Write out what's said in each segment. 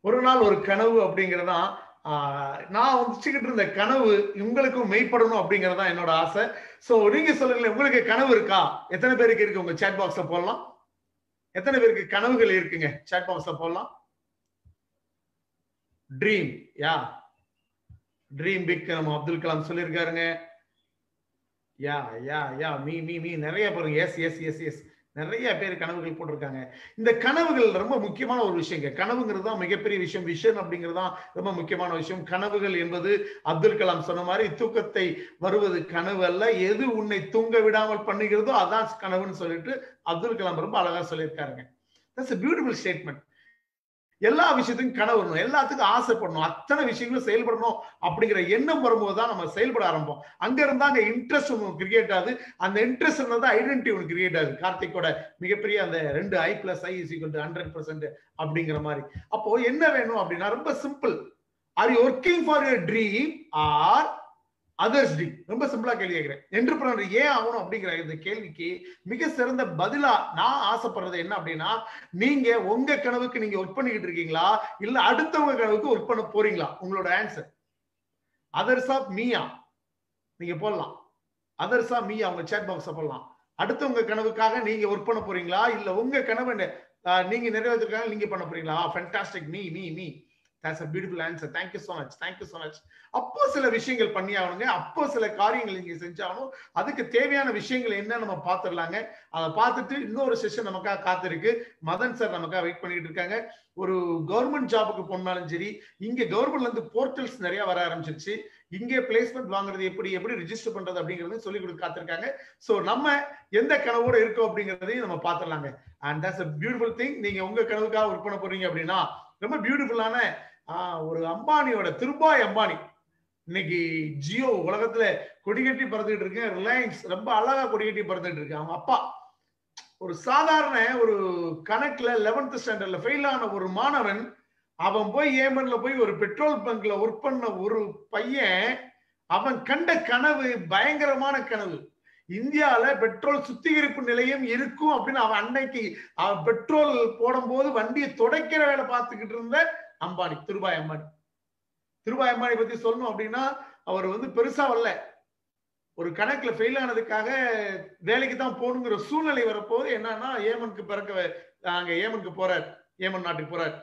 ஒரு நாள் ஒரு கனவு அப்படிங்கறதா நான் வச்சுக்கிட்டு இருந்த கனவு உங்களுக்கும் மெய்ப்படணும் அப்படிங்கறதா என்னோட ஆசை சோ நீங்க சொல்லுங்களேன் உங்களுக்கு கனவு இருக்கா எத்தனை பேருக்கு இருக்கு உங்க சேட் பாக்ஸ்ல போடலாம் எத்தனை பேருக்கு கனவுகள் இருக்குங்க சேட் பாக்ஸ்ல போடலாம் ட்ரீம் யா ட்ரீம் பிக் நம்ம அப்துல் கலாம் சொல்லியிருக்காருங்க yeah yeah yeah me me me நிறைய பாருங்க எஸ் எஸ் எஸ் எஸ் நிறைய பேர் கனவுகள் போட்டிருக்காங்க இந்த கனவுகள் ரொம்ப முக்கியமான ஒரு விஷயங்க கனவுங்கிறது தான் மிகப்பெரிய விஷயம் விஷன் அப்படிங்கிறது தான் ரொம்ப முக்கியமான விஷயம் கனவுகள் என்பது அப்துல் கலாம் சொன்ன மாதிரி தூக்கத்தை வருவது கனவு அல்ல எது உன்னை தூங்க விடாமல் பண்ணுகிறதோ அதான் கனவுன்னு சொல்லிட்டு அப்துல் கலாம் ரொம்ப அழகா சொல்லியிருக்காருங்க தட்ஸ் பியூட்டிஃபுல் ஸ்டேட்மெண்ட் எல்லா விஷயத்துக்கும் கனவு வரணும் எல்லாத்துக்கும் ஆசைப்படணும் அத்தனை விஷயங்களும் செயல்படணும் அப்படிங்கிற எண்ணம் வரும்போது தான் நம்ம செயல்பட ஆரம்பிப்போம் அங்க இருந்தா அங்க இன்ட்ரெஸ்ட் ஒன்று கிரியேட் ஆகுது அந்த இன்ட்ரெஸ்ட் இருந்தா ஐடென்டிட்டி ஒன்று கிரியேட் ஆகுது கார்த்திகோட மிகப்பெரிய அந்த ரெண்டு I plus I is equal to hundred percent அப்படிங்கிற மாதிரி அப்போ என்ன வேணும் அப்படின்னா ரொம்ப simple are you working for your dream or others dream ரொம்ப சிம்பிளா கேள்வி கேட்கிறேன் என்டர்பிரனர் ஏன் ஆகணும் அப்படிங்கிற இந்த கேள்விக்கு மிக சிறந்த பதிலா நான் ஆசைப்படுறது என்ன அப்படின்னா நீங்க உங்க கனவுக்கு நீங்க ஒர்க் பண்ணிக்கிட்டு இருக்கீங்களா இல்ல அடுத்தவங்க கனவுக்கு ஒர்க் பண்ண போறீங்களா உங்களோட ஆன்சர் அதர்ஸ் ஆஃப் மீயா நீங்க போடலாம் அதர்ஸ் ஆஃப் மீயா உங்க சேட் பாக்ஸ் போடலாம் அடுத்தவங்க கனவுக்காக நீங்க ஒர்க் பண்ண போறீங்களா இல்ல உங்க கனவு நீங்க நிறைவேற்றிருக்காங்க நீங்க பண்ண போறீங்களா fantastic me me me that's a beautiful answer thank you so much thank you so much அப்போ சில விஷயங்கள் பண்ணி ஆகணுங்க அப்போ சில காரியங்கள் நீங்க செஞ்சாகணும் அதுக்கு தேவையான விஷயங்கள் என்ன நம்ம பார்த்துடலாங்க அதை பார்த்துட்டு இன்னொரு செஷன் நமக்காக காத்திருக்கு மதன் சார் நமக்காக வெயிட் பண்ணிட்டு இருக்காங்க ஒரு கவர்மெண்ட் ஜாபுக்கு போனாலும் சரி இங்க கவர்மெண்ட்ல இருந்து போர்ட்டல்ஸ் நிறைய வர ஆரம்பிச்சிருச்சு இங்கே பிளேஸ்மெண்ட் வாங்குறது எப்படி எப்படி ரிஜிஸ்டர் பண்றது அப்படிங்கறது சொல்லி கொடுத்து காத்திருக்காங்க சோ நம்ம எந்த கனவோட இருக்கோம் அப்படிங்கறதையும் நம்ம பார்த்துடலாங்க and that's a beautiful thing நீங்க உங்க கனவுக்காக ஒர்க் பண்ண போறீங்க அப்படின்னா ரொம்ப பியூட்டிஃபுல்லான ஒரு அம்பானியோட திருபாய் அம்பானி இன்னைக்கு ஜியோ உலகத்துல கொடிகட்டி பறந்துட்டு இருக்கு ரிலையன்ஸ் ரொம்ப அழகா கொடிகட்டி பறந்துட்டு இருக்கு அவங்க அப்பா ஒரு சாதாரண ஒரு கணக்குல லெவன்த் ஸ்டாண்டர்ட்ல ஃபெயில் ஆன ஒரு மாணவன் அவன் போய் ஏமன்ல போய் ஒரு பெட்ரோல் பங்க்ல ஒர்க் பண்ண ஒரு பையன் அவன் கண்ட கனவு பயங்கரமான கனவு இந்தியால பெட்ரோல் சுத்திகரிப்பு நிலையம் இருக்கும் அப்படின்னு அவன் அன்னைக்கு அவன் பெட்ரோல் போடும்போது வண்டியை துடைக்கிற வேலை பார்த்துக்கிட்டு இருந்த அம்பானி திருபாய் அம்பானி திருபாய் அம்பானி பத்தி சொல்லணும் அப்படின்னா அவர் வந்து பெருசா வரல ஒரு கணக்குல ஃபெயில் ஆனதுக்காக வேலைக்கு தான் போகணுங்கிற சூழ்நிலை வரப்போது என்னன்னா ஏமனுக்கு பிறக்க அங்க ஏமனுக்கு போறார் ஏமன் நாட்டுக்கு போறார்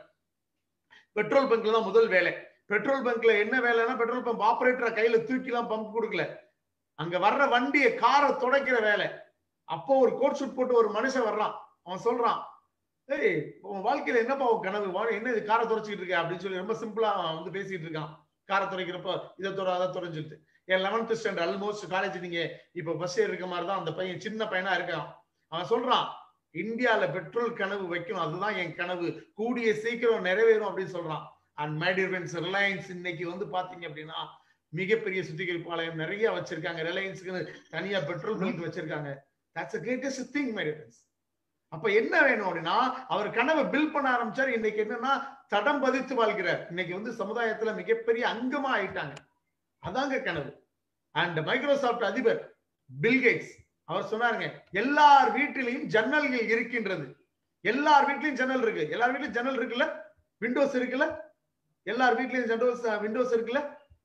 பெட்ரோல் பங்க்ல தான் முதல் வேலை பெட்ரோல் பங்க்ல என்ன வேலைன்னா பெட்ரோல் பம்ப் ஆபரேட்டரை கையில தூக்கிலாம் பம்ப் கொடுக்கல அங்க வர்ற வண்டியை காரை துடைக்கிற வேலை அப்போ ஒரு கோட் ஷூட் போட்டு ஒரு மனுஷன் வர்றான் அவன் சொல்றான் ஏய் உன் வாழ்க்கையில என்னப்பா உன் கனவு என்ன இது காரை துடைச்சிட்டு இருக்க அப்படின்னு சொல்லி ரொம்ப சிம்பிளா அவன் வந்து பேசிட்டு இருக்கான் காரை துடைக்கிறப்ப இதை துறை அதை துறைஞ்சிட்டு என் லெவன்த் ஸ்டாண்டர்ட் ஆல்மோஸ்ட் காலேஜ் நீங்க இப்ப பஸ் ஏறி இருக்க மாதிரி தான் அந்த பையன் சின்ன பையனா இருக்கான் அவன் சொல்றான் இந்தியால பெட்ரோல் கனவு வைக்கணும் அதுதான் என் கனவு கூடிய சீக்கிரம் நிறைவேறும் அப்படின்னு சொல்றான் அண்ட் மைடியர்வென்ஸ் ரிலையன்ஸ் இன்னைக்கு வந்து பாத்தீங்க அப்படின்னா மிகப்பெரிய சுத்திகரிப்பு ஆலயம் நிறைய வச்சிருக்காங்க ரிலையன்ஸுக்கு தனியா பெட்ரோல் பங்க் வச்சிருக்காங்க தட்ஸ் அ கிரேட்டஸ்ட் திங் மைடியர்வென்ஸ் அப்ப என்ன வேணும் அப்படின்னா அவர் கனவை பில் பண்ண ஆரம்பிச்சார் இன்னைக்கு என்னன்னா தடம் பதித்து வாழ்கிறார் இன்னைக்கு வந்து சமுதாயத்துல மிகப்பெரிய அங்கமா ஆயிட்டாங்க அதாங்க கனவு அண்ட் மைக்ரோசாப்ட் அதிபர் பில்கேட்ஸ் அவர் சொன்னாருங்க எல்லார் வீட்டிலையும் ஜன்னல்கள் இருக்கின்றது எல்லார் வீட்லயும் ஜன்னல் இருக்கு எல்லார் வீட்லயும் ஜன்னல் இருக்குல்ல விண்டோஸ் இருக்குல்ல எல்லார் வீட்லயும் விண்டோஸ் விண்டோஸ் இருக்குல்ல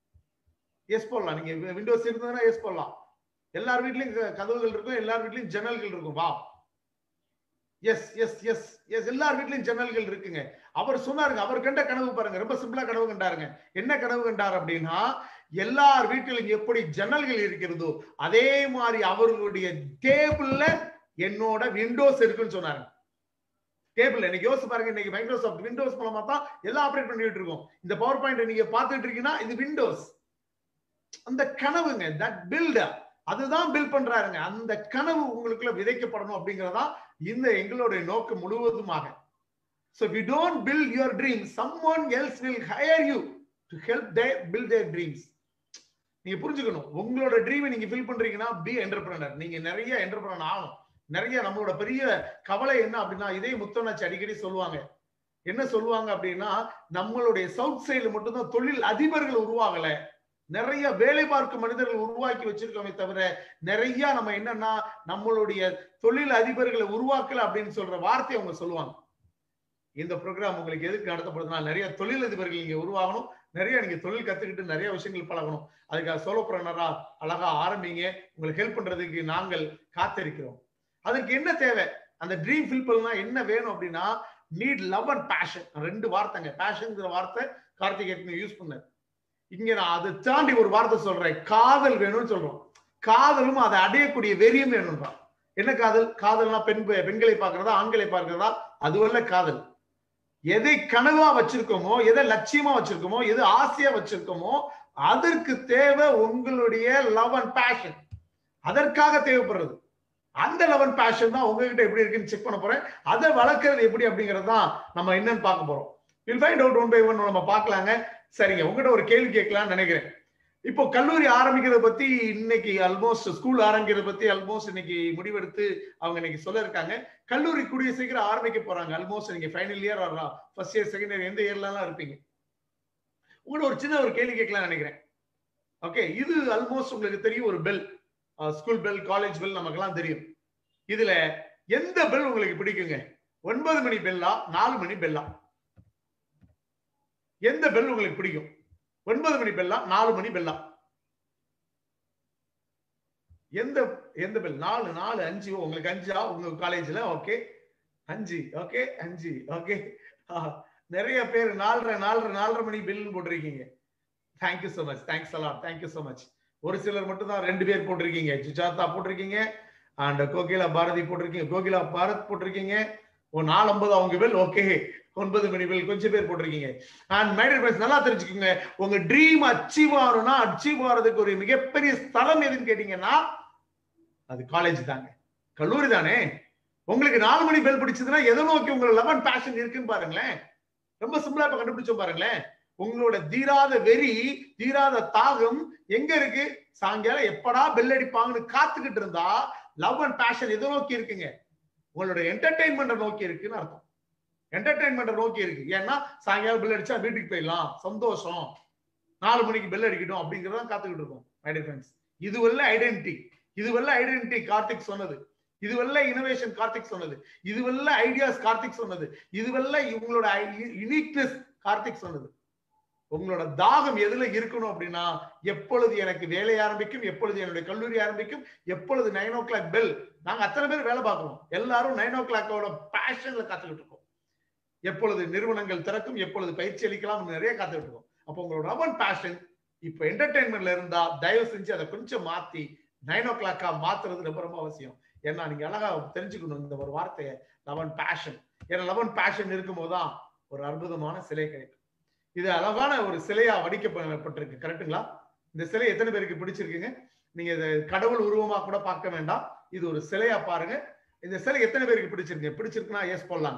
எஸ் போடலாம் நீங்க விண்டோஸ் இருந்ததுன்னா எஸ் போடலாம் எல்லார் வீட்லயும் கதவுகள் இருக்கும் எல்லார் வீட்லயும் ஜன்னல்கள் இருக்கும் வா எஸ் எஸ் எஸ் எஸ் எல்லார் வீட்லயும் ஜன்னல்கள் இருக்குங்க அவர் சொன்னாருங்க அவர் கண்ட கனவு பாருங்க ரொம்ப சிம்பிளா கனவு கண்டாருங்க என்ன கனவு கண்டார் அப்படின்னா எல்லார் வீட்டிலும் எப்படி ஜன்னல்கள் இருக்கிறதோ அதே மாதிரி அவர்களுடைய டேபிள்ல என்னோட விண்டோஸ் இருக்குன்னு சொன்னாங்க டேபிள் இன்னைக்கு யோசிச்சு பாருங்க இன்னைக்கு மைக்ரோசாஃப்ட் விண்டோஸ் மூலமா தான் எல்லாம் ஆப்ரேட் பண்ணிட்டு இருக்கோம் இந்த பவர் பாயிண்ட் நீங்க பாத்துட்டு இருக்கீங்கன்னா இது விண்டோஸ் அந்த கனவுங்க தட் பில்டர் அதுதான் பில் பண்றாருங்க அந்த கனவு உங்களுக்குள்ள விதைக்கப்படணும் அப்படிங்கறதா இந்த எங்களுடைய நோக்கம் முழுவதுமாக So if you don't build your dreams, someone else will hire you to help they build their dreams. நீங்க புரிஞ்சுக்கணும் உங்களோட ட்ரீமை நீங்க ஃபில் பண்றீங்கன்னா பி என்டர்பிரனர் நீங்க நிறைய என்டர்பிரனர் ஆகணும் நிறைய நம்மளோட பெரிய கவலை என்ன அப்படின்னா இதே முத்தனாச்சு அடிக்கடி சொல்லுவாங்க என்ன சொல்லுவாங்க அப்படின்னா நம்மளுடைய சவுத் சைடுல மட்டும்தான் தொழில் அதிபர்கள் உருவாகல நிறைய வேலை பார்க்கும் மனிதர்கள் உருவாக்கி வச்சிருக்கோமே தவிர நிறைய நம்ம என்னன்னா நம்மளுடைய தொழில் அதிபர்களை உருவாக்கல அப்படின்னு சொல்ற வார்த்தையை அவங்க சொல்லுவாங்க இந்த ப்ரோக்ராம் உங்களுக்கு எதுக்கு நடத்தப்படுதுன்னா நிறைய தொழிலதிபர்கள் நீங்க உருவாகணும் நிறைய நீங்க தொழில் கத்துக்கிட்டு நிறைய விஷயங்கள் பழகணும் அதுக்காக சோலோப்ரனரா அழகா ஆரம்பிங்க உங்களுக்கு ஹெல்ப் பண்றதுக்கு நாங்கள் காத்திருக்கிறோம் அதற்கு என்ன தேவை அந்த ட்ரீம் ஃபில்பிள்னா என்ன வேணும் அப்படின்னா நீட் லவ் அண்ட் பேஷன் ரெண்டு வார்த்தைங்க பேஷன்ங்கிற வார்த்தை கார்த்திகேயன் யூஸ் பண்ணார் இங்க நான் அதை தாண்டி ஒரு வார்த்தை சொல்றேன் காதல் வேணும்னு சொல்றோம் காதலும் அதை அடையக்கூடிய வெறியும் வேணும்ன்றான் என்ன காதல் காதல்னா பெண் பெண்களை பார்க்கறதா ஆண்களை பார்க்கறதா அதுவல்ல காதல் எதை கனவா வச்சிருக்கோமோ எதை லட்சியமா வச்சிருக்கோமோ எது ஆசையா வச்சிருக்கோமோ அதற்கு தேவை உங்களுடைய லவ் அண்ட் பேஷன் அதற்காக தேவைப்படுறது அந்த லவ் அண்ட் பேஷன் தான் உங்ககிட்ட எப்படி இருக்குன்னு செக் பண்ண போறேன் அதை வளர்க்கறது எப்படி அப்படிங்கிறது தான் நம்ம என்னன்னு பார்க்க போறோம் will find out one by one நம்ம பார்க்கலாங்க சரிங்க உங்ககிட்ட ஒரு கேள்வி கேட்கலாம்னு நினைக்கிறேன் இப்போ கல்லூரி ஆரம்பிக்கிறத பத்தி இன்னைக்கு ஆல்மோஸ்ட் ஸ்கூல் ஆரம்பிக்கிறத பத்தி ஆல்மோஸ்ட் இன்னைக்கு முடிவெடுத்து அவங்க இன்னைக்கு சொல்ல இருக்காங்க கல்லூரி கூடிய சீக்கிரம் ஆரம்பிக்க போறாங்க ஆல்மோஸ்ட் நீங்க ஃபைனல் இயர் வரலாம் ஃபர்ஸ்ட் இயர் செகண்ட் இயர் எந்த இயர்லாம் இருப்பீங்க உங்களோட ஒரு சின்ன ஒரு கேள்வி கேட்கலாம் நினைக்கிறேன் ஓகே இது ஆல்மோஸ்ட் உங்களுக்கு தெரியும் ஒரு bell school bell college bell நமக்கெல்லாம் தெரியும் இதுல எந்த பெல் உங்களுக்கு பிடிக்குங்க ஒன்பது மணி பெல்லா நாலு மணி பெல்லா எந்த பெல் உங்களுக்கு பிடிக்கும் ஒன்பது மணி பெல்லா நாலு மணி பெல்லா எந்த எந்த பெல் நாலு நாலு அஞ்சு உங்களுக்கு அஞ்சா உங்க காலேஜ்ல ஓகே அஞ்சு ஓகே அஞ்சு ஓகே நிறைய பேர் நாலரை நாலரை நாலரை மணி பில் போட்டிருக்கீங்க thank you so much thanks a lot thank you so much ஒரு சிலர் மட்டும் தான் ரெண்டு பேர் போட்டிருக்கீங்க சுஜாதா போட்டிருக்கீங்க அண்ட் கோகிலா பாரதி போட்டிருக்கீங்க கோகிலா பாரத் போட்டிருக்கீங்க ஓ நாலு ஐம்பது அவங்க பில் ஓகே ஒன்பது மணி பில் கொஞ்சம் பேர் போட்டிருக்கீங்க அண்ட் மேடர் ஃப்ரெண்ட்ஸ் நல்லா தெரிஞ்சுக்கோங்க உங்க ட்ரீம் அச்சீவ் ஆகணும்னா அச்சீவ் ஆகிறதுக்கு ஒரு மிகப்பெரிய ஸ்தலம் எதுன்னு கேட்டீங்கன்னா அது காலேஜ் தாங்க கல்லூரி தானே உங்களுக்கு நாலு மணி பெல் பிடிச்சதுன்னா எதை நோக்கி உங்களோட லெவன் பேஷன் இருக்குன்னு பாருங்களேன் ரொம்ப சிம்பிளா இப்ப கண்டுபிடிச்சோம் பாருங்களேன் உங்களோட தீராத வெறி தீராத தாகம் எங்க இருக்கு சாயங்காலம் எப்படா பெல் அடிப்பாங்கன்னு காத்துக்கிட்டு இருந்தா லவ் அண்ட் பேஷன் எதை நோக்கி இருக்குங்க உங்களோட என்டர்டைன்மெண்ட் நோக்கி இருக்குன்னு அர்த்தம் என்டர்டைன்மெண்ட் நோக்கி இருக்கு ஏன்னா சாயங்காலம் பெல் அடிச்சா வீட்டுக்கு போயிடலாம் சந்தோஷம் நாலு மணிக்கு பெல் அடிக்கட்டும் அப்படிங்கறத காத்துக்கிட்டு இருக்கோம் மை ஃப்ரெண்ட்ஸ் இதுவல்ல ஐடென்டிட்டி இதுவல்ல ஐடென்டிட்டி கார்த்திக் சொன்னது இதுவல்ல இனோவேஷன் கார்த்திக் சொன்னது இதுவல்ல ஐடியாஸ் கார்த்திக் சொன்னது இதுவல்ல இவங்களோட யூனிக்னஸ் கார்த்திக் சொன்னது உங்களோட தாகம் எதுல இருக்கணும் அப்படின்னா எப்பொழுது எனக்கு வேலை ஆரம்பிக்கும் எப்பொழுது என்னுடைய கல்லூரி ஆரம்பிக்கும் எப்பொழுது நைன் ஓ கிளாக் பெல் நாங்க அத்தனை பேர் வேலை பார்க்கிறோம் எல்லாரும் நைன் ஓ கிளாக்கோட பேஷன்ல காத்துக்கிட்டு இருக்கோம் எப்பொழுது நிறுவனங்கள் திறக்கும் எப்பொழுது பயிற்சி அளிக்கலாம் நிறைய காத்துக்கிட்டு இருக்கோம் அப்போ உங்களோட ரவன் பேஷன் இப்போ என்டர்டைன்மெண்ட்ல இருந்தா தயவு செஞ்சு அதை கொஞ்சம் மாத்தி நைன் ஓ கிளாக்கா மாத்துறது ரொம்ப ரொம்ப அவசியம் ஏன்னா நீங்க அழகா தெரிஞ்சுக்கணும் இந்த ஒரு வார்த்தையை லவன் பேஷன் ஏன்னா லவன் பேஷன் இருக்கும்போது தான் ஒரு அற்புதமான சிலை கிடைக்கும் இது அழகான ஒரு சிலையா வடிக்கப்பட்டிருக்கு கரெக்டுங்களா இந்த சிலை எத்தனை பேருக்கு பிடிச்சிருக்குங்க நீங்க இதை கடவுள் உருவமா கூட பார்க்க வேண்டாம் இது ஒரு சிலையா பாருங்க இந்த சிலை எத்தனை பேருக்கு பிடிச்சிருக்கு பிடிச்சிருக்குன்னா எஸ் போடலாங்க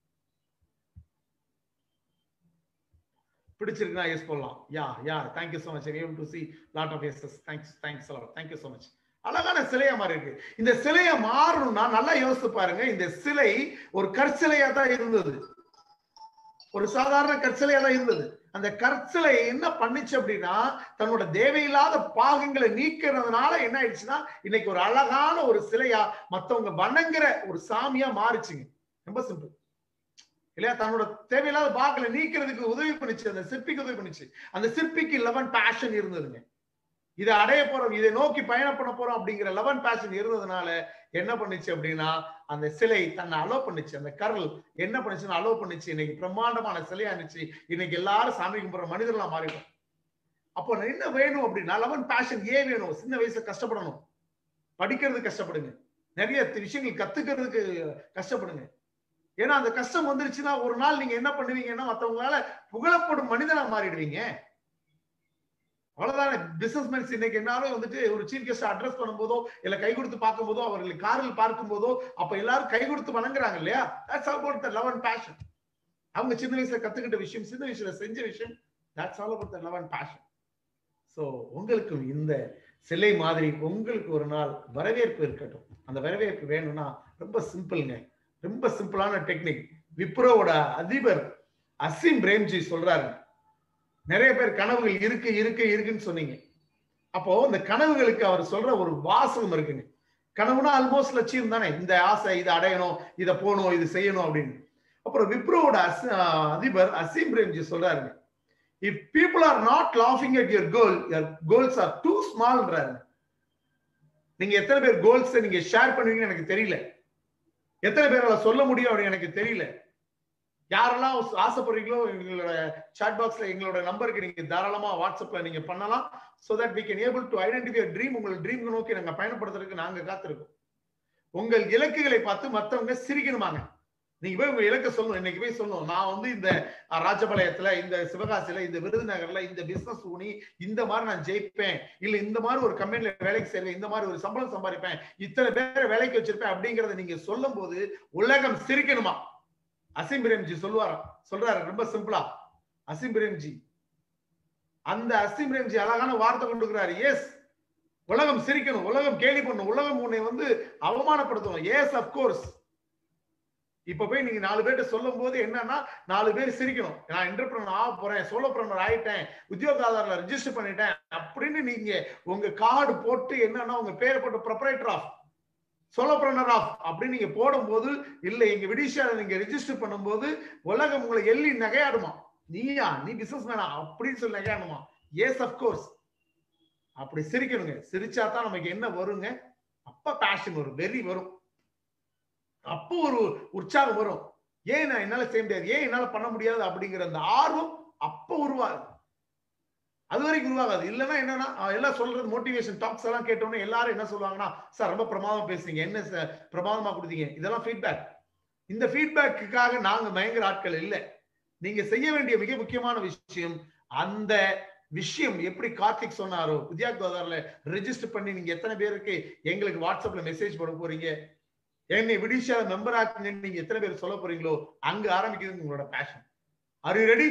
பிடிச்சிருக்குன்னா எஸ் போடலாம் yeah yeah thank you so much to see lot of yes thanks thanks thank you so much அழகான சிலையா மாறி இருக்கு இந்த சிலையா மாறணும்னா நல்லா யோசித்து பாருங்க இந்த சிலை ஒரு கற்சிலையா தான் இருந்தது ஒரு சாதாரண கற்சிலையா தான் இருந்தது அந்த கற்சிலை என்ன பண்ணுச்சு அப்படின்னா தன்னோட தேவையில்லாத பாகங்களை நீக்கிறதுனால என்ன ஆயிடுச்சுன்னா இன்னைக்கு ஒரு அழகான ஒரு சிலையா மத்தவங்க வணங்குற ஒரு சாமியா மாறுச்சுங்க ரொம்ப சிம்பிள் இல்லையா தன்னோட தேவையில்லாத பாகங்களை நீக்கிறதுக்கு உதவி பண்ணுச்சு அந்த சிற்பிக்கு உதவி பண்ணுச்சு அந்த சிற்பிக்கு லெவன் பேஷன் இருந்ததுங்க இதை அடைய போறோம் இதை நோக்கி பயணம் பண்ண போறோம் அப்படிங்கிற லெவன் பேஷன் இருந்ததுனால என்ன பண்ணுச்சு அப்படின்னா அந்த சிலை தன்னை அலோ பண்ணுச்சு அந்த கரல் என்ன பண்ணுச்சுன்னு அலோ பண்ணுச்சு இன்னைக்கு பிரம்மாண்டமான சிலையா இருந்துச்சு இன்னைக்கு எல்லாரும் சாமி கும்பிட்ற மனிதர்களா மாறிடும் அப்போ என்ன வேணும் அப்படின்னா லெவன் பேஷன் ஏன் வேணும் சின்ன வயசுல கஷ்டப்படணும் படிக்கிறது கஷ்டப்படுங்க நிறைய விஷயங்கள் கத்துக்கிறதுக்கு கஷ்டப்படுங்க ஏன்னா அந்த கஷ்டம் வந்துருச்சுன்னா ஒரு நாள் நீங்க என்ன பண்ணுவீங்கன்னா மத்தவங்களால புகழப்படும் மனிதனா மாறிடுவீங்க அவ்வளவுதானே பிசினஸ் மேன்ஸ் இன்னைக்கு என்னாலும் வந்துட்டு ஒரு சீஃப் கெஸ்ட் அட்ரஸ் பண்ணும்போதோ இல்ல கை கொடுத்து பார்க்கும் போதோ அவர்களை காரில் பார்க்கும் போதோ அப்ப எல்லாரும் கை கொடுத்து வணங்குறாங்க இல்லையா that's about the love and passion அவங்க சின்ன வயசுல கத்துக்கிட்ட விஷயம் சின்ன வயசுல செஞ்ச விஷயம் that's all about the love and passion so உங்களுக்கும் இந்த சிலை மாதிரி உங்களுக்கு ஒரு நாள் வரவேற்பு இருக்கட்டும் அந்த வரவேற்பு வேணும்னா ரொம்ப சிம்பிள்ங்க ரொம்ப சிம்பிளான டெக்னிக் விப்ரோவோட அதிபர் அசிம் பிரேம்ஜி சொல்றாரு நிறைய பேர் கனவுகள் இருக்கு இருக்கு இருக்குன்னு சொன்னீங்க அப்போ இந்த கனவுகளுக்கு அவர் சொல்ற ஒரு வாசகம் இருக்குங்க கனவுனா ஆல்மோஸ்ட் லட்சியம் தானே இந்த ஆசை இதை அடையணும் இதை போகணும் இது செய்யணும் அப்படின்னு அப்புறம் விப்ரோவோட அஸ்- ஆஹ் அதிபர் அசீம் பிரேம்ஜி சொல்றாருங்க இஃப் பீப்புள் ஆர் நாட் லாஃபிங் at your goal your goals are too ஸ்மால்ன்றாரு நீங்க எத்தனை பேர் கோல்ஸ் நீங்க ஷேர் பண்ணுவீங்கன்னு எனக்கு தெரியல எத்தனை பேரால சொல்ல முடியும் அப்படின்னு எனக்கு தெரியல யாரெல்லாம் ஆசைப்படுறீங்களோ எங்களோட சாட் பாக்ஸ்ல எங்களோட நம்பருக்கு நீங்க தாராளமா வாட்ஸ்அப்ல நீங்க பண்ணலாம் so that we can able to identify a dream உங்கள் ட்ரீம் நோக்கி நாங்க பயணப்படுத்துறதுக்கு நாங்க காத்திருக்கோம் உங்கள் இலக்குகளை பார்த்து மத்தவங்க சிரிக்கணுமாங்க நீங்க போய் உங்க இலக்கை சொல்லணும் இன்னைக்கு போய் சொல்லணும் நான் வந்து இந்த அஹ், ராஜபாளையத்துல இந்த சிவகாசியில இந்த விருதுநகர்ல இந்த பிசினஸ் ஊனி இந்த மாதிரி நான் ஜெயிப்பேன் இல்ல இந்த மாதிரி ஒரு கம்பெனில வேலைக்கு சேருவேன் இந்த மாதிரி ஒரு சம்பளம் சம்பாதிப்பேன் இத்தனை பேரை வேலைக்கு வச்சிருப்பேன் அப்படிங்கறத நீங்க சொல்லும் போது உலகம் சிரிக்கணுமா அசிம் பிரேம்ஜி சொல்லுவாராம் சொல்றாரு ரொம்ப சிம்பிளா அசிம் பிரேம்ஜி அந்த அசிம் பிரேம்ஜி அழகான வார்த்தை கொண்டுக்கிறாரு எஸ் உலகம் சிரிக்கணும் உலகம் கேலி பண்ணும் உலகம் உன்னை வந்து அவமானப்படுத்தணும் எஸ் அப்கோர்ஸ் இப்ப போய் நீங்க நாலு பேர்ட்ட சொல்லும் போது என்னன்னா நாலு பேர் சிரிக்கணும் நான் என்டர்பிரனர் ஆக போறேன் சோலோபிரனர் ஆயிட்டேன் உத்தியோக ஆதாரில் ரெஜிஸ்டர் பண்ணிட்டேன் அப்படின்னு நீங்க உங்க கார்டு போட்டு என்னன்னா உங்க பேரை போட்டு ப்ரொப்ரைட்டர் ஆஃப் சோலோபிரனர் ஆஃப் அப்படின்னு நீங்க போடும்போது இல்ல எங்க விடிஷால நீங்க ரெஜிஸ்டர் பண்ணும்போது உலகம் உங்களை எள்ளி நகையாடுமா நீயா நீ பிசினஸ் மேனா அப்படின்னு சொல்லி நகையாடுமா எஸ் அப்கோர்ஸ் அப்படி சிரிக்கணுங்க சிரிச்சா தான் நமக்கு என்ன வருங்க அப்ப பேஷன் வரும் வெறி வரும் அப்போ ஒரு உற்சாகம் வரும் ஏன் நான் என்னால செய்ய முடியாது ஏன் என்னால பண்ண முடியாது அப்படிங்கிற அந்த ஆர்வம் அப்போ உருவாகுது அது வரைக்கும் உருவாகாது இல்லைன்னா என்னன்னா அஹ் எல்லாம் சொல்றது மோட்டிவேஷன் டாக்ஸ் எல்லாம் கேட்டோன்னே எல்லாரும் என்ன சொல்லுவாங்கன்னா சார் ரொம்ப பிரமாதமா பேசுறீங்க என்ன சார் பிரமாதமா கொடுத்தீங்க இதெல்லாம் ஃபீட்பேக் இந்த ஃபீட்பேக்குக்காக நாங்க பயங்கர ஆட்கள் இல்லை நீங்க செய்ய வேண்டிய மிக முக்கியமான விஷயம் அந்த விஷயம் எப்படி கார்த்திக் சொன்னாரோ வித்யா கோதாரில் ரெஜிஸ்டர் பண்ணி நீங்க எத்தனை பேருக்கு எங்களுக்கு வாட்ஸ்அப்ல மெசேஜ் போட போறீங்க என்னை விடிஷா மெம்பர் ஆக்குங்கன்னு நீங்க எத்தனை பேர் சொல்ல போறீங்களோ அங்க ஆரம்பிக்குது உங்களோட passion are you ready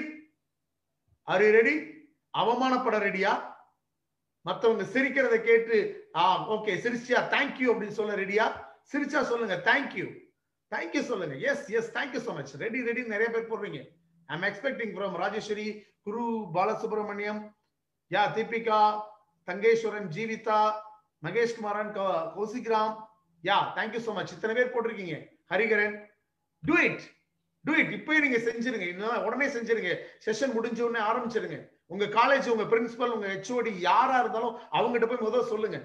are you ready அவமானப்பட ரெடியா மத்தவங்க சிரிக்கிறத கேட்டு ஆ ஓகே சிரிச்சியா தேங்க்யூ அப்படின்னு சொல்ல ரெடியா சிரிச்சா சொல்லுங்க தேங்க்யூ தேங்க்யூ சொல்லுங்க yes yes thank you so much ready ready நிறைய பேர் போடுறீங்க I'm expecting from Rajeshwari Guru Balasubramaniam yeah Deepika Thangeswaran Jeevitha Mahesh Kumaran கௌ- Kaushikram yeah thank you so much இத்தனை பேர் போட்டிருக்கீங்க Hariharan do it do it இப்பயே நீங்க செஞ்சிருங்க இன்னும் உடனே செஞ்சிருங்க செஷன் முடிஞ்ச உடனே ஆரம்பிச்சிருங்க உங்க காலேஜ் உங்க பிரின்சிபல் உங்க ஹெச்ஓடி யாரா இருந்தாலும் அவங்ககிட்ட போய் முதல்ல சொல்லுங்க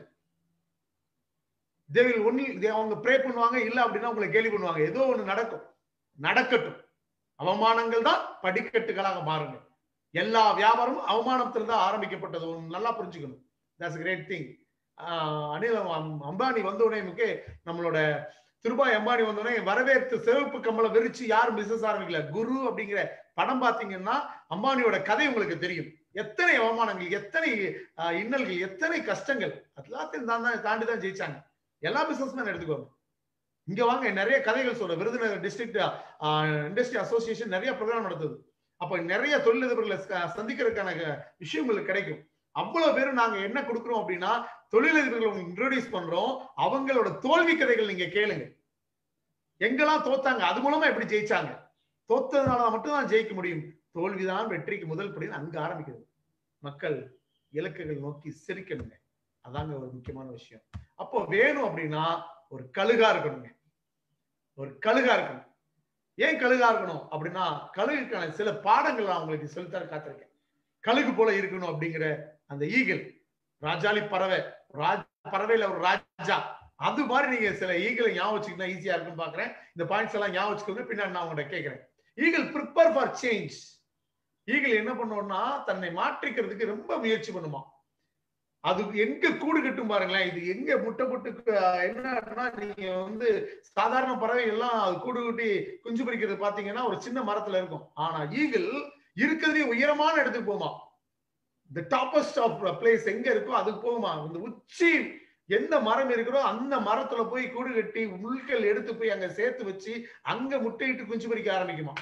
they will only they அவங்க ப்ரே பண்ணுவாங்க இல்ல அப்படின்னா உங்களை கேலி பண்ணுவாங்க ஏதோ ஒண்ணு நடக்கும் நடக்கட்டும் அவமானங்கள் தான் படிக்கட்டுகளாக மாறுங்க எல்லா வியாபாரமும் அவமானத்துல தான் ஆரம்பிக்கப்பட்டது ஒண்ணு நல்லா புரிஞ்சுக்கணும் தட்ஸ் கிரேட் திங் அனில் அம்- அம்பானி வந்த உடனே நம்மளோட திருபாய் அம்பானி வந்த உடனே வரவேற்று சிவப்பு கம்பளை விரிச்சு யாரும் பிசினஸ் ஆரம்பிக்கல குரு அப்படிங்கிற படம் பாத்தீங்கன்னா அம்பானியோட கதை உங்களுக்கு தெரியும் எத்தனை அவமானங்கள் எத்தனை ஆஹ், இன்னல்கள் எத்தனை கஷ்டங்கள் எல்லாத்தையும் தான் தான் தாண்டி தான் ஜெயிச்சாங்க எல்லா பிசினஸ் மேன் எடுத்துக்கோங்க இங்க வாங்க நிறைய கதைகள் சொல்றேன் விருதுநகர் டிஸ்ட்ரிக்ட் இண்டஸ்ட்ரி அசோசியேஷன் நிறைய ப்ரோக்ராம் நடத்துது அப்ப நிறைய தொழிலதிபர்களை ச- சந்திக்கிறதுக்கான க- விஷயம் உங்களுக்கு கிடைக்கும் அவ்வளவு பேரும் நாங்க என்ன கொடுக்குறோம் அப்படின்னா தொழிலதிபர்களை உங்களுக்கு இன்ட்ரோடியூஸ் பண்றோம் அவங்களோட தோல்வி கதைகள் நீங்க கேளுங்க எங்கெல்லாம் தோத்தாங்க அது மூலமா எப்படி ஜெயிச்சாங்க தோத்ததுனால மட்டும் தான் ஜெயிக்க முடியும் தோல்விதான் வெற்றிக்கு முதல் படின்னு அங்க ஆரம்பிக்கிறது மக்கள் இலக்குகள் நோக்கி சிரிக்கணுங்க அதாங்க ஒரு முக்கியமான விஷயம் அப்போ வேணும் அப்படின்னா ஒரு கழுகா இருக்கணுங்க ஒரு கழுகா இருக்கணும் ஏன் கழுகா இருக்கணும் அப்படின்னா கழுகுக்கான சில பாடங்கள் நான் உங்களுக்கு சொல்லித்தர காத்திருக்கேன் கழுகு போல இருக்கணும் அப்படிங்கிற அந்த ஈகிள் ராஜாளி பறவை ராஜ் பறவையில ஒரு ராஜா அது மாதிரி நீங்க சில ஈகிளை ஞாபகம் வச்சுக்கிட்டா ஈஸியா இருக்குன்னு பாக்குறேன் இந்த பாயிண்ட்ஸ் எல்லாம் ஞாபகம் வச்சுக்கோங்க பின்னாடி நான் உங்கள்ட்ட கேட்கிறேன் eagle prepare for change eagle என்ன பண்ணுவோம்னா தன்னை மாற்றிக்கிறதுக்கு ரொம்ப முயற்சி பண்ணுமா அது எங்க கூடு கட்டும் பாருங்களேன் இது எங்க முட்டை போட்டு க- என்னன்னா நீங்க வந்து சாதாரண பறவை எல்லாம் அது கூடு கட்டி குஞ்சு பொரிக்கிறது பாத்தீங்கன்னா ஒரு சின்ன மரத்துல இருக்கும் ஆனா ஈகிள் இருக்கிறதுலே உயரமான இடத்துக்கு போமா த டாப்பஸ்ட் ஆஃப் பிளேஸ் எங்க இருக்கோ அதுக்கு போகுமா இந்த உச்சி எந்த மரம் இருக்கிறோ அந்த மரத்துல போய் கூடு கட்டி முள்கள் எடுத்து போய் அங்க சேர்த்து வச்சு அங்க முட்டையிட்டு குஞ்சு பொரிக்க ஆரம்பிக்குமா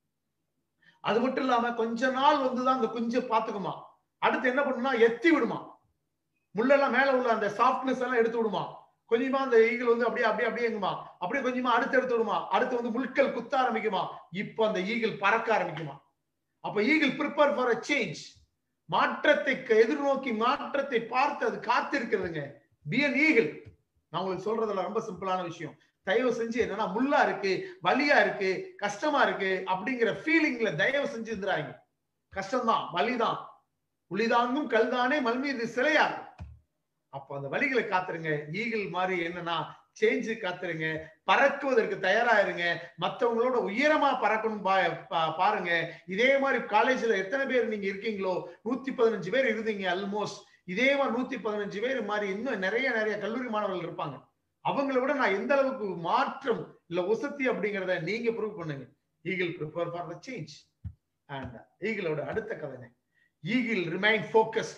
அது மட்டும் இல்லாம கொஞ்ச நாள் வந்துதான் அந்த குஞ்சை பாத்துக்குமா அடுத்து என்ன பண்ணுமா எத்தி விடுமா முள்ளெல்லாம் மேல உள்ள அந்த சாஃப்ட்னஸ் எல்லாம் எடுத்து விடுமா கொஞ்சமா அந்த ஈகிள் வந்து அப்படியே அப்படியே அப்படியேங்குமா அப்படியே கொஞ்சமா அடுத்து எடுத்து விடுமா அடுத்து வந்து முட்கள் குத்த ஆரம்பிக்குமா இப்போ அந்த ஈகிள் பறக்க ஆரம்பிக்குமா அப்ப eagle prepare for a change மாற்றத்தை க- எதிர்நோக்கி மாற்றத்தை பார்த்து அது காத்திருக்கிறதுங்க பி அன் ஈகிள் நான் உங்களுக்கு சொல்றதுல ரொம்ப சிம்பிளான விஷயம் தயவு செஞ்சு என்னன்னா முள்ளா இருக்கு வலியா இருக்கு கஷ்டமா இருக்கு அப்படிங்கிற ஃபீலிங்ல தயவு செஞ்சு இருந்துறாங்க கஷ்டம்தான் வலிதான் புலிதாங்கும் கல்தானே மல் மீது சிலையா அப்ப அந்த வழிகளை காத்துருங்க ஈகிள் மாதிரி என்னன்னா சேஞ்சு காத்துருங்க பறக்குவதற்கு தயாரா இருங்க மத்தவங்களோட உயரமா பறக்கணும் பா- பா- பாருங்க இதே மாதிரி காலேஜ்ல எத்தனை பேர் நீங்க இருக்கீங்களோ நூத்தி பதினஞ்சு பேர் இருந்தீங்க ஆல்மோஸ்ட் இதே மாதிரி நூத்தி பதினஞ்சு பேர் மாதிரி இன்னும் நிறைய நிறைய கல்லூரி மாணவர்கள் இருப்பாங்க அவங்கள விட நான் எந்த அளவுக்கு மாற்றம் இல்ல உசத்தி அப்படிங்கறத நீங்க ப்ரூவ் பண்ணுங்க eagle prepare for the change and ஈகிளோட அடுத்த கதைங்க eagle remain focused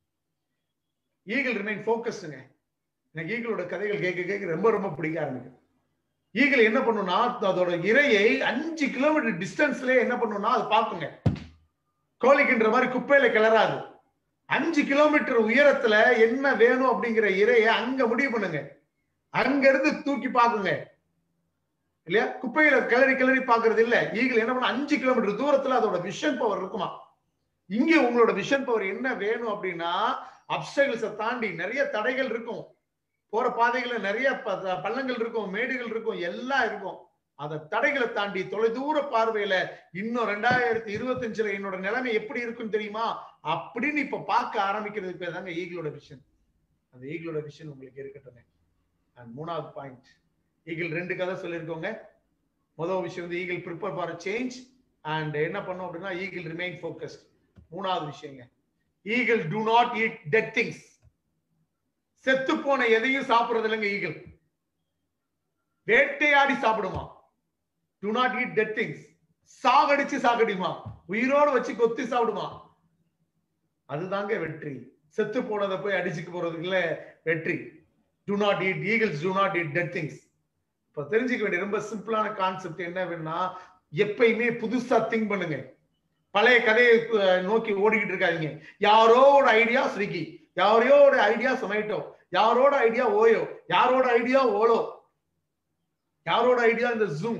eagle remain ஃபோக்கஸ்டுங்க எனக்கு ஈகிளோட கதைகள் கேட்க கேட்க ரொம்ப ரொம்ப பிடிக்க ஆரம்பிக்கும் ஈகிள் என்ன பண்ணும்னா அதோட இரையை அஞ்சு கிலோமீட்டர் டிஸ்டன்ஸ்லயே என்ன பண்ணும்னா அது பார்க்குங்க கோழிக்கின்ற மாதிரி குப்பையில கிளறாது அஞ்சு கிலோமீட்டர் உயரத்துல என்ன வேணும் அப்படிங்கிற இரையை அங்க முடிவு பண்ணுங்க அங்க இருந்து தூக்கி பாக்குங்க இல்லையா குப்பையில கிளறி கிளறி பாக்குறது இல்ல ஈகிள் என்ன பண்ண அஞ்சு கிலோமீட்டர் தூரத்துல அதோட விஷன் பவர் இருக்குமா இங்க உங்களோட விஷன் பவர் என்ன வேணும் அப்படின்னா அப்டகிள்ஸை தாண்டி நிறைய தடைகள் இருக்கும் போற பாதைகள்ல நிறைய ப- பள்ளங்கள் இருக்கும் மேடுகள் இருக்கும் எல்லாம் இருக்கும் அந்த தடைகளை தாண்டி தொலைதூர பார்வையில இன்னும் ரெண்டாயிரத்தி இருபத்தஞ்சுல என்னோட நிலைமை எப்படி இருக்கும் தெரியுமா அப்படின்னு இப்ப பார்க்க ஆரம்பிக்கிறது பேர் தாங்க ஈகிளோட விஷன் அந்த ஈகிளோட விஷன் உங்களுக்கு இருக்கட்டும் அண்ட் மூணாவது பாயிண்ட் ஈகிள் ரெண்டு கதை சொல்லியிருக்கோங்க முதல் விஷயம் வந்து eagle prepare for change and என்ன பண்ணும் அப்படின்னா ஈகிள் ரிமைன் ஃபோக்கஸ்ட் மூணாவது விஷயங்க eagle do not eat dead things செத்து போன எதையும் சாப்பிடுறது இல்லைங்க ஈகிள் வேட்டையாடி சாப்பிடுமா do not eat dead things சாகடிச்சு சாகடிமா உயிரோடு வச்சு கொத்தி சாப்பிடுமா அதுதாங்க வெற்றி செத்து போனதை போய் அடிச்சுக்க போறதுக்குள்ள வெற்றி do not eat eagles do not eat dead things இப்ப தெரிஞ்சுக்க வேண்டிய ரொம்ப சிம்பிளான கான்செப்ட் என்ன வேணும்னா எப்பயுமே புதுசா திங்க் பண்ணுங்க பழைய கதையை அஹ், நோக்கி ஓடிக்கிட்டு இருக்காதீங்க யாரோட ஐடியா ஸ்விக்கி யாரோட ஐடியா சொமேட்டோ யாரோட ஐடியா ஓயோ யாரோட ஐடியா ஓலோ யாரோட ஐடியா இந்த ஜூம்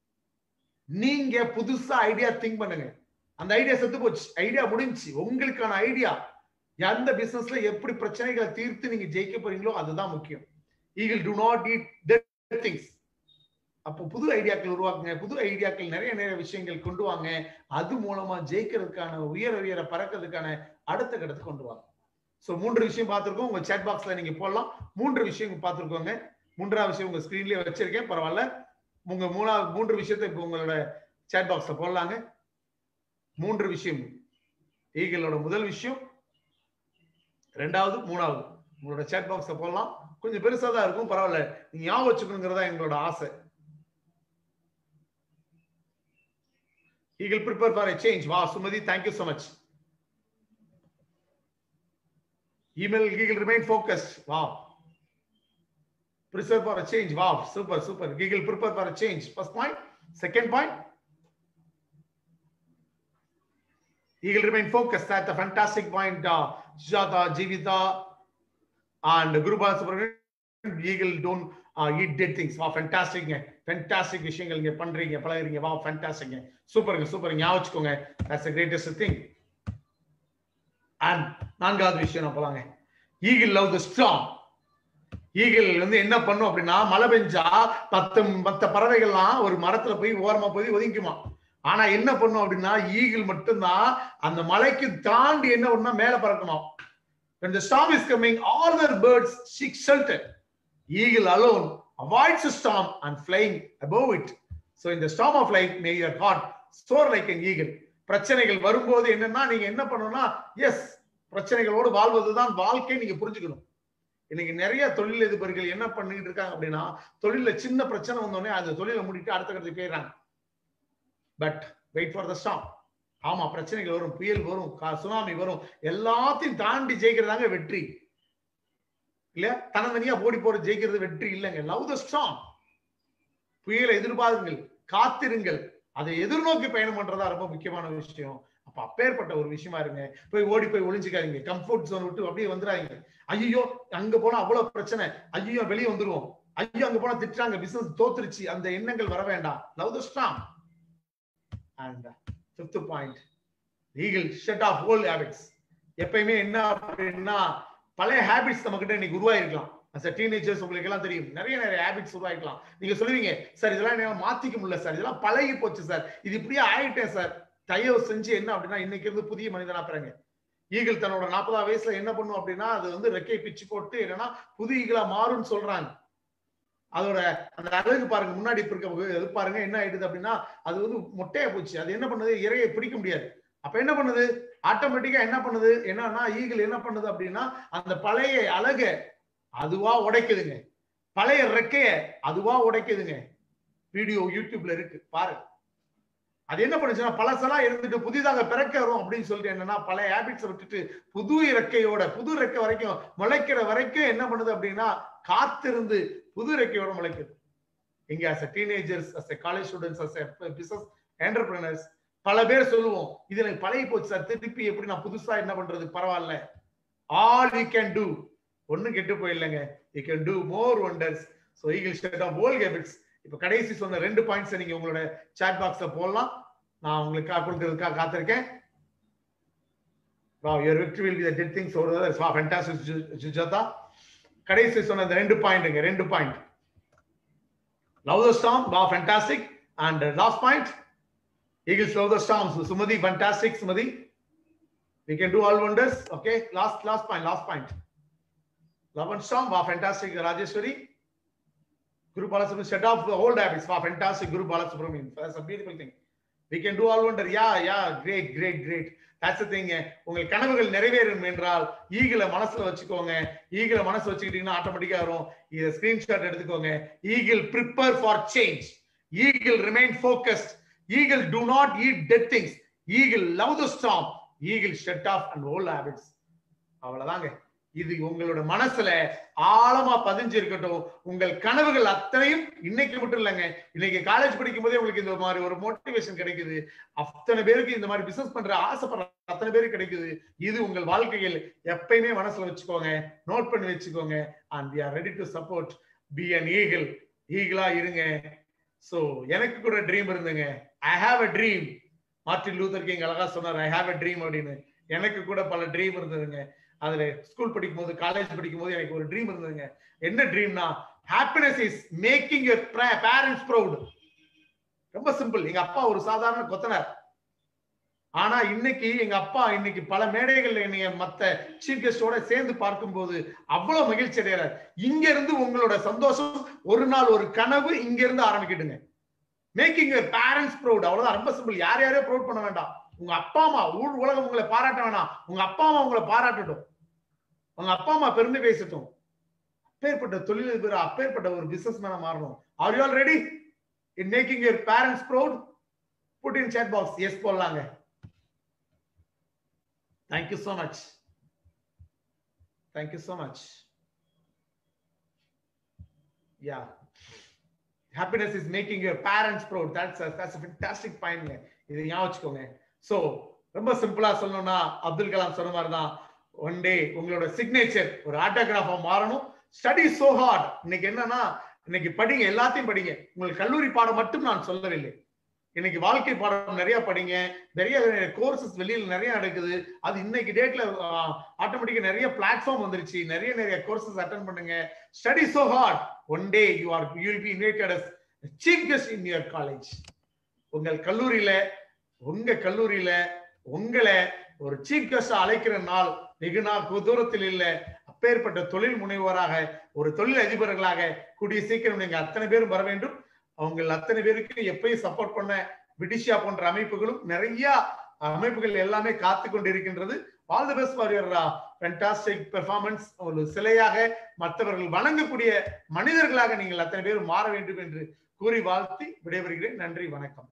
நீங்க புதுசா ஐடியா திங்க் பண்ணுங்க அந்த ஐடியா செத்து போச்சு ஐடியா முடிஞ்சுச்சு உங்களுக்கான ஐடியா எந்த பிசினஸ்ல எப்படி பிரச்சனைகளை தீர்த்து நீங்க ஜெயிக்க போறீங்களோ அதுதான் முக்கியம் eagle do not eat things அப்போ புது ஐடியாக்கள் உருவாக்குங்க புது ஐடியாக்கள் நிறைய நிறைய விஷயங்கள் கொண்டு வாங்க அது மூலமா ஜெயிக்கிறதுக்கான உயர உயர பறக்கிறதுக்கான அடுத்த கட்டத்துக்கு கொண்டு வாங்க ஸோ மூன்று விஷயம் பார்த்துருக்கோம் உங்க சேட் பாக்ஸ்ல நீங்க போடலாம் மூன்று விஷயம் பார்த்துருக்கோங்க மூன்றாவது விஷயம் உங்க ஸ்கிரீன்லயே வச்சிருக்கேன் பரவாயில்ல உங்க மூணாவது மூன்று விஷயத்தை இப்போ உங்களோட சேட் பாக்ஸ்ல போடலாங்க மூன்று விஷயம் ஈகிளோட முதல் விஷயம் ரெண்டாவது மூணாவது உங்களோட சேட் பாக்ஸ்ல போடலாம் கொஞ்சம் பெருசா தான் இருக்கும் பரவாயில்ல நீங்க ஞாபகம் வச்சுக்கணுங்கிறதா எங்களோட ஆசை Eagle prepare for a change. Wow, Sumati, thank you so much. Email Eagle remain focused. Wow. Prepare for a change. Wow, super, super. Eagle prepare for a change. First point. Second point. Eagle remain focused. That's a fantastic point. Uh, Sujata, Jivita, and Guru Balasubramanian. Eagle don't uh, eat dead things. Wow, fantastic. Fantastic விஷயங்கள் இங்க பண்றீங்க பழகுறீங்க வா ஃபேண்டாஸ்டிங்க சூப்பருங்க super ஞாபகம் வச்சுக்கோங்க that's the greatest thing and நான்காவது விஷயம் நான் போலாங்க eagle love the strong eagle வந்து என்ன பண்ணும் அப்படின்னா மழை பெஞ்சா பத்து மத்த பறவைகள்லாம் ஒரு மரத்துல போய் ஓரமா போய் ஒதுங்கிக்குமா ஆனா என்ன பண்ணும் அப்படின்னா ஈகிள் மட்டும்தான் அந்த மலைக்கு தாண்டி என்ன பண்ணும் மேல பறக்குமா when the storm is coming all the birds seek shelter eagle alone avoids the storm and flying above it so in the storm of life may your heart soar like an eagle பிரச்சனைகள் வரும்போது என்னன்னா நீங்க என்ன பண்ணணும்னா S பிரச்சனைகளோடு வாழ்வதுதான் வாழ்க்கை நீங்க புரிஞ்சுக்கணும் இன்னைக்கு நிறைய தொழில் அதிபர்கள் என்ன பண்ணிட்டு இருக்காங்க அப்படின்னா தொழில சின்ன பிரச்சனை வந்தோடனே அந்த தொழிலை முடிட்டு அடுத்த கட்டத்துக்கு போயிடுறாங்க but wait for the stop ஆமா பிரச்சனைகள் வரும் புயல் வரும் சுனாமி வரும் எல்லாத்தையும் தாண்டி ஜெயிக்கிறதாங்க வெற்றி இல்லையா தனதனியா ஓடி போற ஜெயிக்கிறது வெற்றி இல்லைங்க லவ் த ஸ்ட்ராங் புயலை எதிர்பாருங்கள் காத்திருங்கள் அதை எதிர்நோக்கி பயணம் பண்றதா ரொம்ப முக்கியமான விஷயம் அப்ப அப்பேற்பட்ட ஒரு விஷயமா இருங்க போய் ஓடி போய் ஒளிஞ்சுக்காதீங்க கம்ஃபர்ட் ஜோன் விட்டு அப்படியே வந்துடாதீங்க ஐயோ அங்க போனா அவ்வளவு பிரச்சனை ஐயோ வெளியே வந்துருவோம் ஐயோ அங்க போனா திட்டுறாங்க பிசினஸ் தோத்துருச்சு அந்த எண்ணங்கள் வர வேண்டாம் love the strong and fifth point eagle shut off old habits எப்பயுமே என்ன அப்படின்னா பழைய ஹேபிட்ஸ் நம்ம கிட்ட இன்னைக்கு உருவாயிருக்கலாம் அஸ் டீனேஜர்ஸ் உங்களுக்கு எல்லாம் தெரியும் நிறைய நிறைய ஹேபிட்ஸ் உருவாக்கலாம் நீங்க சொல்லுவீங்க சார் இதெல்லாம் என்னால மாத்திக்க முடியல சார் இதெல்லாம் பழகி போச்சு சார் இது இப்படியே ஆயிட்டேன் சார் தயவு செஞ்சு என்ன அப்படின்னா இன்னைக்கு இருந்து புதிய மனிதனா பிறங்க ஈகிள் தன்னோட நாற்பதாம் வயசுல என்ன பண்ணும் அப்படின்னா அது வந்து ரெக்கை பிச்சு போட்டு என்னன்னா புது ஈகிளா மாறும்னு சொல்றாங்க அதோட அந்த அழகு பாருங்க முன்னாடி இப்ப இருக்க இது பாருங்க என்ன ஆயிடுது அப்படின்னா அது வந்து மொட்டையா போச்சு அது என்ன பண்ணுது இறையை பிடிக்க முடியாது அப்ப என்ன பண்ணுது ஆட்டோமேட்டிக்கா என்ன பண்ணுது என்னன்னா ஈகிள் என்ன பண்ணுது அப்படின்னா அந்த பழைய அழக அதுவா உடைக்குதுங்க பழைய ரெக்கைய அதுவா உடைக்குதுங்க வீடியோ யூடியூப்ல இருக்கு பாருங்க அது என்ன பண்ணுச்சுன்னா பழசெல்லாம் இருந்துட்டு புதிதாக பிறக்க வரும் அப்படின்னு சொல்லிட்டு என்னன்னா பழைய ஹேபிட்ஸை விட்டுட்டு புது இறக்கையோட புது ரெக்கை வரைக்கும் முளைக்கிற வரைக்கும் என்ன பண்ணுது அப்படின்னா காத்திருந்து புது ரெக்கையோட முளைக்குது இங்க as a teenagers as a college students as a business entrepreneurs பல பேர் சொல்லுவோம் இது எனக்கு பழகி போச்சு சார் திருப்பி எப்படி நான் புதுசா என்ன பண்றது பரவாயில்ல ஆல் யூ கேன் டூ ஒன்னும் கெட்டு போயிடலங்க you can do more wonders so eagle state of old habits இப்ப கடைசி சொன்ன ரெண்டு பாயிண்ட்ஸ் நீங்க உங்களோட சாட் பாக்ஸ்ல போடலாம் நான் உங்களுக்கு கொடுக்கறதுக்காக காத்திருக்கேன் Wow, your victory will be the dead things over there. Wow, fantastic, Sujata. கடைசி சொன்ன இந்த ரெண்டு பாயிண்ட்ங்க ரெண்டு பாயிண்ட் லவ் த ஸ்டாம் வா fantastic and last point eagles love the storms Sumathi fantastic Sumathi we can do all wonders okay last last point last point love and storm wow fantastic rajeshwari guru balasubramanian set off the old habits wow fantastic guru balasubramanian that's a beautiful thing we can do all wonder yeah yeah great great great that's the thing உங்கள் கனவுகள் நிறைவேறும் என்றால் ஈகிள மனசுல வச்சுக்கோங்க ஈகிள மனசு வச்சுக்கிட்டீங்கன்னா ஆட்டோமேட்டிக்கா வரும் இதை ஸ்கிரீன்ஷாட் எடுத்துக்கோங்க eagle prepare for change eagle remain focused eagle do not eat dead things eagle love the storm eagle shut off and old habits அவ்வளவுதாங்க இது உங்களோட மனசுல ஆழமா பதிஞ்சு இருக்கட்டும் உங்கள் கனவுகள் அத்தனையும் இன்னைக்கு மட்டும் இல்லைங்க இன்னைக்கு காலேஜ் படிக்கும் போதே உங்களுக்கு இந்த மாதிரி ஒரு மோட்டிவேஷன் கிடைக்குது அத்தனை பேருக்கு இந்த மாதிரி பிசினஸ் பண்ற ஆசைப்படுற அத்தனை பேருக்கு கிடைக்குது இது உங்கள் வாழ்க்கையில் எப்பயுமே மனசுல வச்சுக்கோங்க நோட் பண்ணி வச்சுக்கோங்க and we are ready to support be an eagle ஈகிளா இருங்க சோ எனக்கு கூட ட்ரீம் இருந்துங்க I have a dream Martin Luther King அழகா சொன்னார் ஐ ஹாவ் அ ட்ரீம் அப்படின்னு எனக்கு கூட பல ட்ரீம் இருந்ததுங்க அதுல ஸ்கூல் படிக்கும் போது காலேஜ் படிக்கும் போது எனக்கு ஒரு ட்ரீம் இருந்ததுங்க என்ன ட்ரீம்னா happiness is making your parents proud ரொம்ப சிம்பிள் எங்க அப்பா ஒரு சாதாரண கொத்தனார் ஆனா இன்னைக்கு எங்க அப்பா இன்னைக்கு பல மேடைகள்ல என்னைய மத்த சீஃப் கெஸ்டோட சேர்ந்து பார்க்கும்போது அவ்வளவு மகிழ்ச்சி அடைகிறார் இங்க இருந்து உங்களோட சந்தோஷம் ஒரு நாள் ஒரு கனவு இங்க இருந்து ஆரம்பிக்கிட்டுங்க மேக்கிங் யுவர் பேரண்ட்ஸ் ப்ரௌட் அவ்வளவுதான் ரொம்ப சிம்பிள் யார் யாரையும் ப்ரௌட் பண்ண வேண்டாம் உங்க அப்பா அம்மா ஊர் உலகம் உங்களை பாராட்ட வேணாம் உங்க அப்பா அம்மா உங்களை பாராட்டட்டும் உங்க அப்பா அம்மா பெருமை பேசட்டும் அப்பேற்பட்ட தொழிலதிபர் அப்பேற்பட்ட ஒரு பிசினஸ் மேன மாறணும் are you all ready in making your parents proud put in chat box yes போடலாங்க thank you so much thank you so much yeah happiness is making your parents proud that's that's fantastic point இது ஞாபகம் வச்சுக்கோங்க so ரொம்ப சிம்பிளா சொல்லணும்னா அப்துல் கலாம் சொன்ன மாதிரி தான் ஒன் டே உங்களோட சிக்னேச்சர் ஒரு ஆட்டோகிராஃபா மாறணும் ஸ்டடி சோ ஹார்ட் இன்னைக்கு என்னன்னா இன்னைக்கு படிங்க எல்லாத்தையும் படிங்க உங்களுக்கு கல்லூரி பாடம் மட்டும் நான் சொல்லவில்லை இன்னைக்கு வாழ்க்கை பாடம் நிறைய படிங்க நிறைய கோர்சஸ் வெளியில நிறைய நடக்குது அது இன்னைக்கு டேட்ல ஆட்டோமேட்டிக்கா நிறைய பிளாட்ஃபார்ம் வந்துருச்சு நிறைய நிறைய கோர்சஸ் அட்டன் பண்ணுங்க study so hard one day you are you will be invited as chief guest in your college உங்கள் கல்லூரியில உங்க கல்லூரியில உங்களை ஒரு சீஃப் கெஸ்ட் அழைக்கிற நாள் வெகு நாள் தூரத்தில் இல்ல அப்பேற்பட்ட தொழில் முனைவோராக ஒரு தொழில் அதிபர்களாக கூடிய சீக்கிரம் நீங்க அத்தனை பேரும் வர வேண்டும் அவங்க அத்தனை பேருக்கு எப்பயும் சப்போர்ட் பண்ண பிடிஷியா போன்ற அமைப்புகளும் நிறைய அமைப்புகள் எல்லாமே காத்து கொண்டிருக்கின்றது all the best for your fantastic performance ஒரு சிலையாக மற்றவர்கள் வணங்கக்கூடிய மனிதர்களாக நீங்கள் அத்தனை பேரும் மாற வேண்டும் என்று கூறி வாழ்த்தி விடைபெறுகிறேன் நன்றி வணக்கம்